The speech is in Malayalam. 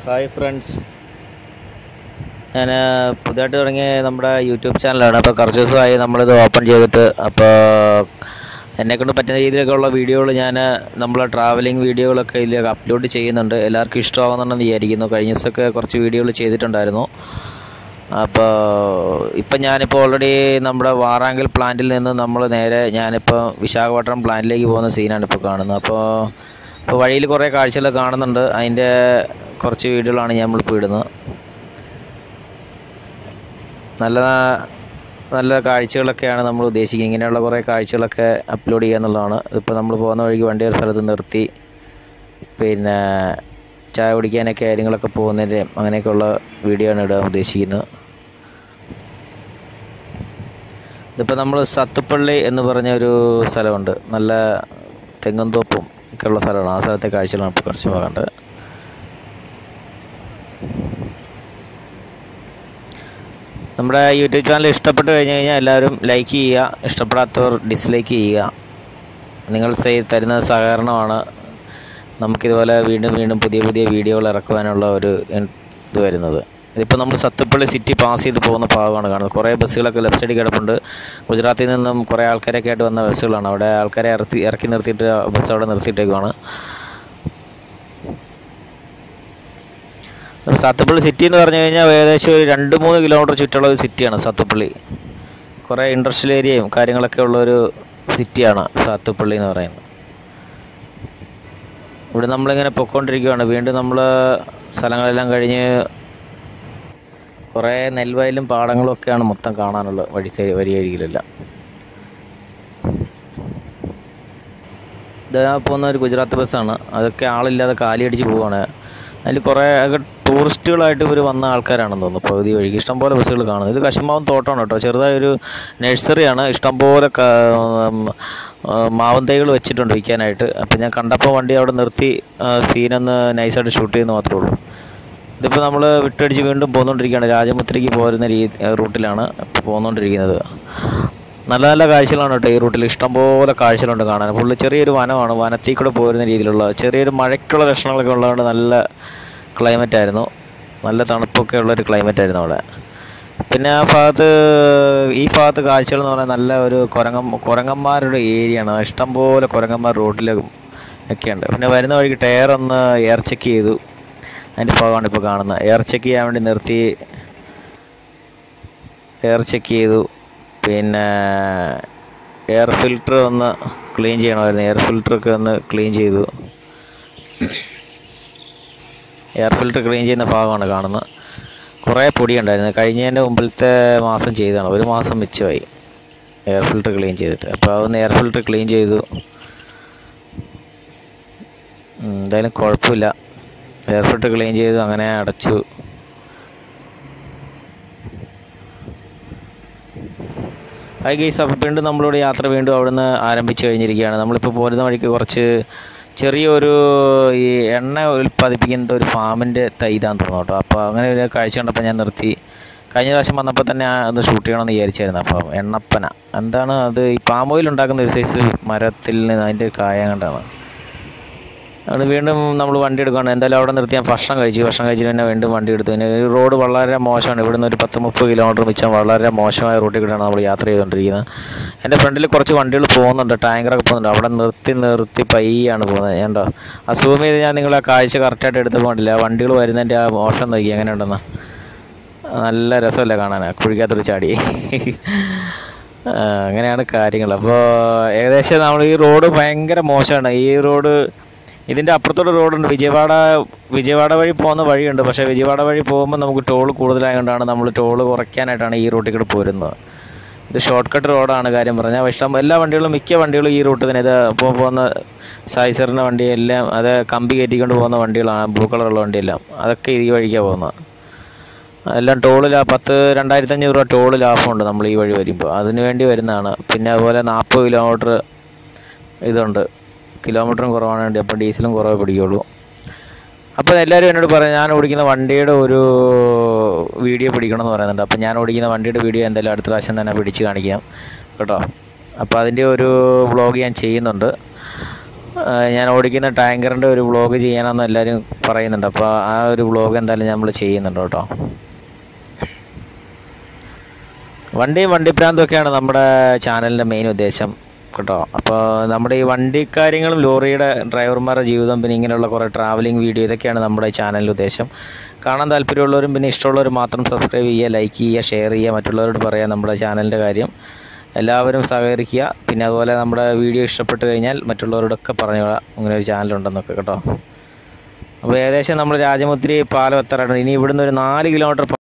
ഹായ് ഫ്രണ്ട്സ് ഞാൻ പുതിയതായിട്ട് തുടങ്ങിയ നമ്മുടെ യൂട്യൂബ് ചാനലാണ് അപ്പോൾ കുറച്ച് ദിവസമായി നമ്മളിത് ഓപ്പൺ ചെയ്തിട്ട് അപ്പോൾ എന്നെക്കൊണ്ട് പറ്റുന്ന രീതിയിലൊക്കെയുള്ള വീഡിയോകൾ ഞാൻ നമ്മളെ ട്രാവലിംഗ് വീഡിയോകളൊക്കെ ഇതിൽ അപ്ലോഡ് ചെയ്യുന്നുണ്ട് എല്ലാവർക്കും ഇഷ്ടമാകുന്നുണ്ടെന്ന് വിചാരിക്കുന്നു കഴിഞ്ഞ ദിവസമൊക്കെ കുറച്ച് വീഡിയോകൾ ചെയ്തിട്ടുണ്ടായിരുന്നു അപ്പോൾ ഇപ്പം ഞാനിപ്പോൾ ഓൾറെഡി നമ്മുടെ വാറാങ്കൽ പ്ലാന്റിൽ നിന്ന് നമ്മൾ നേരെ ഞാനിപ്പോൾ വിശാഖപട്ടണം പ്ലാന്റിലേക്ക് പോകുന്ന സീനാണ് ഇപ്പോൾ കാണുന്നത് അപ്പോൾ ഇപ്പോൾ വഴിയിൽ കുറേ കാഴ്ചകൾ കാണുന്നുണ്ട് അതിൻ്റെ കുറച്ച് വീഡിയോകളാണ് നമ്മളിപ്പോൾ ഇടുന്നത് നല്ല നല്ല കാഴ്ചകളൊക്കെയാണ് നമ്മൾ ഉദ്ദേശിക്കുന്നത് ഇങ്ങനെയുള്ള കുറേ കാഴ്ചകളൊക്കെ അപ്ലോഡ് ചെയ്യുക എന്നുള്ളതാണ് ഇപ്പോൾ നമ്മൾ പോകുന്ന വഴിക്ക് വണ്ടി ഒരു സ്ഥലത്ത് നിർത്തി പിന്നെ ചായ കുടിക്കാനൊക്കെ കാര്യങ്ങളൊക്കെ പോകുന്നതിൻ്റെ അങ്ങനെയൊക്കെയുള്ള വീഡിയോ ആണ് ഇടാൻ ഉദ്ദേശിക്കുന്നത് ഇതിപ്പോൾ നമ്മൾ സത്തുപ്പള്ളി എന്ന് പറഞ്ഞ ഒരു സ്ഥലമുണ്ട് നല്ല തെങ്ങും തോപ്പും ഒക്കെ ഉള്ള സ്ഥലമാണ് ആ സ്ഥലത്തെ കാഴ്ചകളാണ് ഇപ്പോൾ കുറച്ച് പോകേണ്ടത് നമ്മുടെ യൂട്യൂബ് ചാനൽ ഇഷ്ടപ്പെട്ട് കഴിഞ്ഞ് കഴിഞ്ഞാൽ എല്ലാവരും ലൈക്ക് ചെയ്യുക ഇഷ്ടപ്പെടാത്തവർ ഡിസ്ലൈക്ക് ചെയ്യുക നിങ്ങൾ ചെയ് തരുന്ന സഹകരണമാണ് നമുക്കിതുപോലെ വീണ്ടും വീണ്ടും പുതിയ പുതിയ വീഡിയോകൾ ഇറക്കുവാനുള്ള ഒരു ഇൻ- ഇത് വരുന്നത് ഇതിപ്പോൾ നമ്മൾ സത്തുപ്പള്ളി സിറ്റി പാസ് ചെയ്ത് പോകുന്ന ഭാഗമാണ് കാണുന്നത് കുറേ ബസ്സുകളൊക്കെ ലെഫ്റ്റ് സൈഡിൽ കിടപ്പുണ്ട് ഗുജറാത്തിൽ നിന്നും കുറേ ആൾക്കാരൊക്കെ ആയിട്ട് വന്ന ബസ്സുകളാണ് അവിടെ ആൾക്കാരെ ഇറക്കി ഇറക്കി നിർത്തിയിട്ട് ബസ് അവിടെ നിർത്തിയിട്ടേക്കുവാണ് ഒരു സാത്തുപ്പള്ളി സിറ്റി എന്ന് പറഞ്ഞു കഴിഞ്ഞാൽ ഏകദേശം ഒരു രണ്ട് മൂന്ന് കിലോമീറ്റർ ചുറ്റുള്ള ഒരു സിറ്റിയാണ് സാത്തുപ്പള്ളി കുറേ ഇൻഡസ്ട്രിയൽ ഏരിയയും കാര്യങ്ങളൊക്കെ ഉള്ള ഒരു സിറ്റിയാണ് സാത്തുപ്പള്ളി എന്ന് പറയുന്നത് ഇവിടെ നമ്മളിങ്ങനെ പൊയ്ക്കൊണ്ടിരിക്കുകയാണ് വീണ്ടും നമ്മൾ സ്ഥലങ്ങളെല്ലാം കഴിഞ്ഞ് കുറേ നെൽവയലും പാടങ്ങളും ഒക്കെയാണ് മൊത്തം കാണാനുള്ളത് വഴി സൈ വരിയരികിലെല്ലാം ഇത് പോകുന്ന ഒരു ഗുജറാത്ത് ബസ്സാണ് അതൊക്കെ ആളില്ലാതെ കാലിയടിച്ച് പോവുകയാണ് അതിൽ കുറേ ഒക്കെ ടൂറിസ്റ്റുകളായിട്ട് ഇവർ വന്ന ആൾക്കാരാണെന്ന് തോന്നുന്നു പകുതി വഴിക്ക് ഇഷ്ടംപോലെ ബസ്സുകൾ കാണുന്നത് ഇത് കശുമാവൻ തോട്ടമാണ് കേട്ടോ ചെറുതായൊരു നഴ്സറിയാണ് ഇഷ്ടംപോലെ ക- ഉം, ആ, മാവൻ തൈകൾ വെച്ചിട്ടുണ്ട് വിൽക്കാനായിട്ട് അപ്പം ഞാൻ കണ്ടപ്പോൾ വണ്ടി അവിടെ നിർത്തി ആ, സീനൊന്ന് നൈസായിട്ട് ഷൂട്ട് ചെയ്യുന്ന മാത്രമേ ഉള്ളൂ ഇതിപ്പോൾ നമ്മൾ വിട്ടടിച്ച് വീണ്ടും പോന്നുകൊണ്ടിരിക്കുകയാണ് രാജമുദ്രയ്ക്ക് പോരുന്ന രീതി റൂട്ടിലാണ് ഇപ്പോൾ പോന്നുകൊണ്ടിരിക്കുന്നത് നല്ല നല്ല കാഴ്ചകളാണ് കേട്ടോ ഈ റൂട്ടിൽ ഇഷ്ടംപോലെ കാഴ്ചകളുണ്ട് കാണാൻ ഫുള്ള് ചെറിയൊരു വനമാണ് വനത്തിൽ കൂടെ പോരുന്ന രീതിയിലുള്ള ചെറിയൊരു മഴയ്ക്കുള്ള ലക്ഷണങ്ങളൊക്കെ ഉള്ളതുകൊണ്ട് നല്ല ക്ലൈമറ്റ് ആയിരുന്നു നല്ല തണുപ്പൊക്കെ ഉള്ളൊരു ക്ലൈമറ്റ് ആയിരുന്നു അവിടെ പിന്നെ ആ ഭാഗത്ത് ഈ ഭാഗത്ത് കാഴ്ചകൾ എന്ന് പറഞ്ഞാൽ നല്ല ഒരു കുരങ്ങം കുരങ്ങന്മാരുടെ ഏരിയയാണ് ഇഷ്ടംപോലെ കുരങ്ങന്മാർ റോഡിൽ ഒക്കെയുണ്ട് പിന്നെ വരുന്ന വഴിക്ക് ടയർ ഒന്ന് എയർ ചെക്ക് ചെയ്തു അതിൻ്റെ ഭാഗമാണ് ഇപ്പോൾ കാണുന്നത് എയർ ചെക്ക് ചെയ്യാൻ വേണ്ടി നിർത്തി എയർ ചെക്ക് ചെയ്തു പിന്നെ എയർ ഫിൽറ്റർ ഒന്ന് ക്ലീൻ ചെയ്യണമായിരുന്നു എയർ ഫിൽറ്ററൊക്കെ ഒന്ന് ക്ലീൻ ചെയ്തു എയർ ഫിൽറ്റർ ക്ലീൻ ചെയ്യുന്ന ഭാഗമാണ് കാണുന്നത് കുറേ പൊടി ഉണ്ടായിരുന്നു കഴിഞ്ഞതിൻ്റെ മുമ്പിലത്തെ മാസം ചെയ്തതാണ് ഒരു മാസം മിച്ചമായി എയർ ഫിൽറ്റർ ക്ലീൻ ചെയ്തിട്ട് അപ്പോൾ അതൊന്ന് എയർ ഫിൽറ്റർ ക്ലീൻ ചെയ്തു ഉം, എന്തായാലും കുഴപ്പമില്ല എയർ ഫിൽറ്റർ ക്ലീൻ ചെയ്തു അങ്ങനെ അടച്ചു ഹായ് ഗൈസ് അപ്പോൾ വീണ്ടും നമ്മളിവിടെ യാത്ര വീണ്ടും അവിടുന്ന് ആരംഭിച്ചു കഴിഞ്ഞിരിക്കുകയാണ് നമ്മളിപ്പോൾ പോരുന്ന വഴിക്ക് കുറച്ച് ചെറിയൊരു ഈ എണ്ണ ഉൽപ്പാദിപ്പിക്കുന്ന ഒരു ഫാമിൻ്റെ തൈ ഇതാന്ന് തോന്നുന്നു കേട്ടോ അപ്പോൾ അങ്ങനെ ഒരു കാഴ്ച കണ്ടപ്പോൾ ഞാൻ നിർത്തി കഴിഞ്ഞ പ്രാവശ്യം വന്നപ്പോൾ തന്നെ ആ ഒന്ന് ഷൂട്ട് ചെയ്യണമെന്ന് വിചാരിച്ചായിരുന്നു അപ്പം എണ്ണപ്പന എന്താണ് അത് ഈ പാം ഓയിൽ ഉണ്ടാക്കുന്ന ഒരു സൈസ് മരത്തിൽ നിന്ന് അതിൻ്റെ കായ കണ്ടാണ് അവിടെ വീണ്ടും നമ്മൾ വണ്ടി എടുക്കുകയാണ് എന്തായാലും അവിടെ നിർത്തി ഞാൻ ഭക്ഷണം കഴിച്ചു ഭക്ഷണം കഴിച്ചിട്ട് പിന്നെ വീണ്ടും വണ്ടി എടുത്തു പിന്നെ ഈ റോഡ് വളരെ മോശമാണ് ഇവിടുന്ന് ഒരു പത്ത് മുപ്പത് കിലോമീറ്റർ മിച്ചം വളരെ മോശമായ റൂട്ടിൽ കൂടെയാണ് നമ്മൾ യാത്ര ചെയ്തുകൊണ്ടിരിക്കുന്നത് എൻ്റെ ഫ്രണ്ടിൽ കുറച്ച് വണ്ടികൾ പോകുന്നുണ്ട് ടാങ്കറൊക്കെ പോകുന്നുണ്ട് അവിടെ നിർത്തി നിർത്തി പയ്യാണ് പോകുന്നത് ഞാണ്ടോ അസൂം ചെയ്ത് ഞാൻ നിങ്ങളെ കാഴ്ച കറക്റ്റായിട്ട് എടുത്ത് പോകണ്ടില്ല ആ വണ്ടികൾ വരുന്നതിൻ്റെ ആ മോശം നോക്കി എങ്ങനെ ഉണ്ടെന്ന് നല്ല രസമല്ലേ കാണാൻ കുഴിക്കകത്തൊരു ചാടി ആ, അങ്ങനെയാണ് കാര്യങ്ങൾ അപ്പോൾ ഏകദേശം നമ്മൾ ഈ റോഡ് ഭയങ്കര മോശമാണ് ഈ റോഡ് ഇതിൻ്റെ അപ്പുറത്തോട്ട് റോഡുണ്ട് വിജയവാഡ വിജയവാഡ വഴി പോകുന്ന വഴിയുണ്ട് പക്ഷേ വിജയവാഡ വഴി പോകുമ്പോൾ നമുക്ക് ടോൾ കൂടുതലായതുകൊണ്ടാണ് നമ്മൾ ടോൾ കുറയ്ക്കാനായിട്ടാണ് ഈ റൂട്ടിൽ കൂടെ പോരുന്നത് ഇത് ഷോർട്ട് കട്ട് റോഡാണ് കാര്യം പറഞ്ഞാൽ ഇഷ്ടം എല്ലാ വണ്ടികളും മിക്ക വണ്ടികളും ഈ റൂട്ട് തന്നെ ഇത് ഇപ്പോൾ പോകുന്ന സൈസറിൻ്റെ വണ്ടി എല്ലാം അത് കമ്പി കയറ്റിക്കൊണ്ട് പോകുന്ന വണ്ടികളാണ് ബ്ലൂ കളറുള്ള വണ്ടിയെല്ലാം അതൊക്കെ ഈ വഴിക്കാണ് പോകുന്നത് എല്ലാം ടോള് ലാ പത്ത് രണ്ടായിരത്തി അഞ്ഞൂറ് രൂപ ടോള് ലാഭമുണ്ട് നമ്മൾ ഈ വഴി വരുമ്പോൾ അതിന് വേണ്ടി വരുന്നതാണ് പിന്നെ അതുപോലെ നാൽപ്പത് കിലോമീറ്റർ ഇതുണ്ട് കിലോമീറ്ററും കുറവാണ് വേണ്ടി അപ്പോൾ ഡീസലും കുറവേ പിടിക്കുള്ളൂ അപ്പോൾ എല്ലാവരും എന്നോട് പറയും ഞാൻ ഓടിക്കുന്ന വണ്ടിയുടെ ഒരു വീഡിയോ പിടിക്കണമെന്ന് പറയുന്നുണ്ട് അപ്പോൾ ഞാൻ ഓടിക്കുന്ന വണ്ടിയുടെ വീഡിയോ എന്തായാലും അടുത്ത പ്രാവശ്യം തന്നെ പിടിച്ച് കാണിക്കാം കേട്ടോ അപ്പോൾ അതിൻ്റെ ഒരു വ്ളോഗ് ഞാൻ ചെയ്യുന്നുണ്ട് ആ, ഞാൻ ഓടിക്കുന്ന ടാങ്കറിൻ്റെ ഒരു വ്ളോഗ് ചെയ്യാനെന്ന് എല്ലാവരും പറയുന്നുണ്ട് അപ്പോൾ ആ ഒരു വ്ളോഗ് എന്തായാലും നമ്മൾ ചെയ്യുന്നുണ്ട് കേട്ടോ വണ്ടിയും വണ്ടിപ്രാന്തും ഒക്കെയാണ് നമ്മുടെ ചാനലിൻ്റെ മെയിൻ ഉദ്ദേശം കേട്ടോ അപ്പോൾ നമ്മുടെ ഈ വണ്ടി കാര്യങ്ങളും ലോറിയുടെ ഡ്രൈവർമാരുടെ ജീവിതം പിന്നെ ഇങ്ങനെയുള്ള കുറേ ട്രാവലിംഗ് വീഡിയോ ഇതൊക്കെയാണ് നമ്മുടെ ചാനലിൻ്റെ ഉദ്ദേശം കാണാൻ താല്പര്യമുള്ളവരും പിന്നെ ഇഷ്ടമുള്ളവരും മാത്രം സബ്സ്ക്രൈബ് ചെയ്യുക ലൈക്ക് ചെയ്യുക ഷെയർ ചെയ്യുക മറ്റുള്ളവരോട് പറയുക നമ്മുടെ ചാനലിൻ്റെ കാര്യം എല്ലാവരും സഹകരിക്കുക പിന്നെ അതുപോലെ നമ്മുടെ വീഡിയോ ഇഷ്ടപ്പെട്ട് കഴിഞ്ഞാൽ മറ്റുള്ളവരോടൊക്കെ പറഞ്ഞു ഇങ്ങനെ ഒരു ചാനലുണ്ടെന്നൊക്കെ കേട്ടോ അപ്പോൾ ഏകദേശം നമ്മൾ രാജമുദ്രി പാലം എത്താറാണ് ഇനി ഇവിടുന്ന് ഒരു നാല് കിലോമീറ്റർ